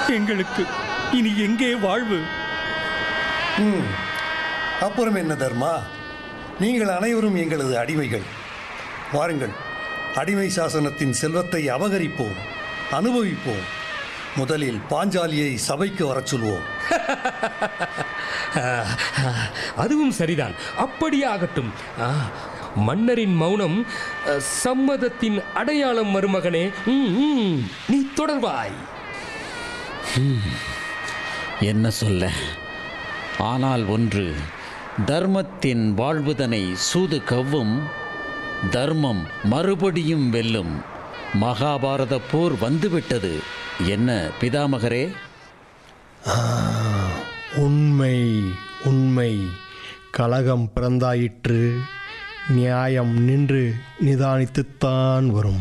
எங்களுக்கு இனி எங்கே வாழ்வு ம் அப்புறம் என்ன தர்மா நீங்கள் அனைவரும் எங்களது அடிமைகள் வாருங்கள் அடிமை சாசனத்தின் செல்வத்தை அபகரிப்போம் அனுபவிப்போம் முதலில் பாஞ்சாலியை சபைக்கு வரச் சொல்வோம் அதுவும் சரிதான் அப்படியே ஆகட்டும் ஆ, மன்னரின் மௌனம் அ, சம்மதத்தின் அடையாளம் மருமகனே ம், ம், நீ தொடர்வாய் என்ன சொல்ல ஆனால் ஒன்று தர்மத்தின் வாழ்வுதனை சூது கவ்வும் தர்மம் மறுபடியும் வெல்லும் மகாபாரத போர் வந்துவிட்டது என்ன பிதாமகரே உண்மை உண்மை கலகம் பிறந்தாயிற்று நியாயம் நின்று நிதானித்துத்தான் வரும்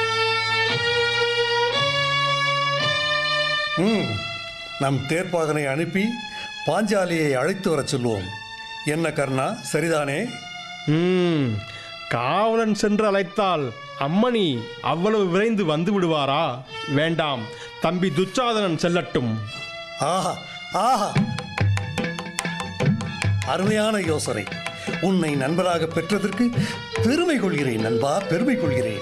ம் நம் தேர்ப்பாகனை அனுப்பி பாஞ்சாலியை அழைத்து வரச் சொல்வோம் என்ன கர்ணா சரிதானே ம் காவலன் சென்று அழைத்தால் அம்மணி அவ்வளவு விரைந்து வந்து விடுவாரா வேண்டாம் தம்பி துச்சாதனன் செல்லட்டும் ஆஹா ஆஹா அருமையான யோசனை உன்னை நண்பராக பெற்றதற்கு பெருமை கொள்கிறேன் நண்பா பெருமை கொள்கிறேன்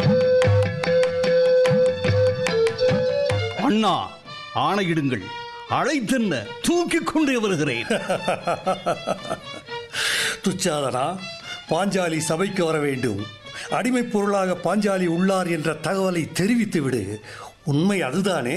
அண்ணா ஆணையிடுங்கள் அழைத்தென்ன தூக்கிக் கொண்டே வருகிறேன் துச்சாதனா பாஞ்சாலி சபைக்கு வர வேண்டும் அடிமைப் பொருளாக பாஞ்சாலி உள்ளார் என்ற தகவலை தெரிவித்து விடு உண்மை அதுதானே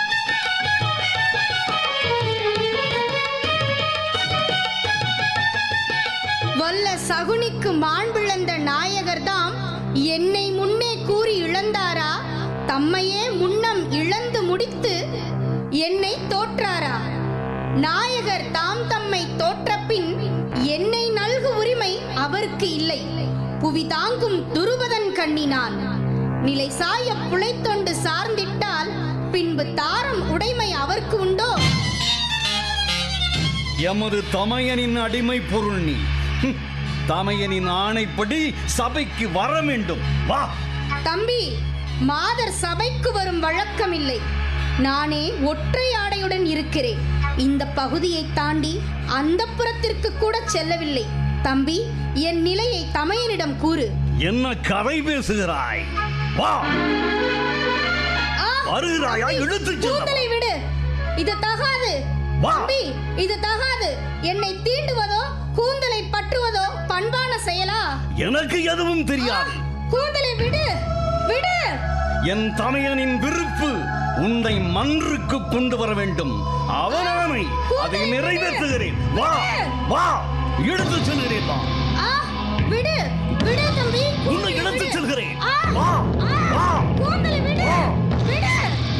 வல்ல சகுனிக்கு மாண்பிழந்த நாயகர்தாம் என்னை முன்னே கூறி இழந்தாரா தம்மையே முன்னம் இழந்து முடித்து என்னை தோற்றாரா நாயகர் தாம் தம்மை தோற்ற பின் என்னை நல்கு உரிமை அவருக்கு இல்லை புவி தாங்கும் துருவதன் கண்ணினான் நிலை சாய புழைத்தொண்டு சார்ந்திட்டால் பின்பு தாரம் உடைமை அவருக்கு உண்டோ எமது தமையனின் அடிமை பொருள் நீ ஹம், தமையனின் ஆணைப்படி சபைக்கு வர வேண்டும் வா தம்பி மாதர் சபைக்கு வரும் வழக்கமில்லை நானே ஒற்றை ஆடையுடன் இருக்கிறேன் இந்த பகுதியை தாண்டி அந்த புறத்திற்கு கூட செல்லவில்லை தம்பி என் நிலையை தமையனிடம் கூறு என்ன கதை பேசுகிறாய் வா ஆ, வருகிறாயா இழுத்துச் செல்ல கூந்தலை விடு இது தகாது வா. தம்பி இது தகாது என்னை தீண்டுவதோ கூந்தலை பற்றுவதோ பண்பான செயலா எனக்கு எதுவும் தெரியாது கூந்தலை விடு விடு என் தமையனின் விருப்பு உன்னை மன்றுக்கு கொண்டு வர வேண்டும் அவனானை அதை நிறைவேற்றுகிறேன் வா வா எடுத்து செல்கிறேன் வா ஆ விடு விடு தம்பி உன்னை இழுத்துச் செல்கிறேன் ஆ, வா ஆ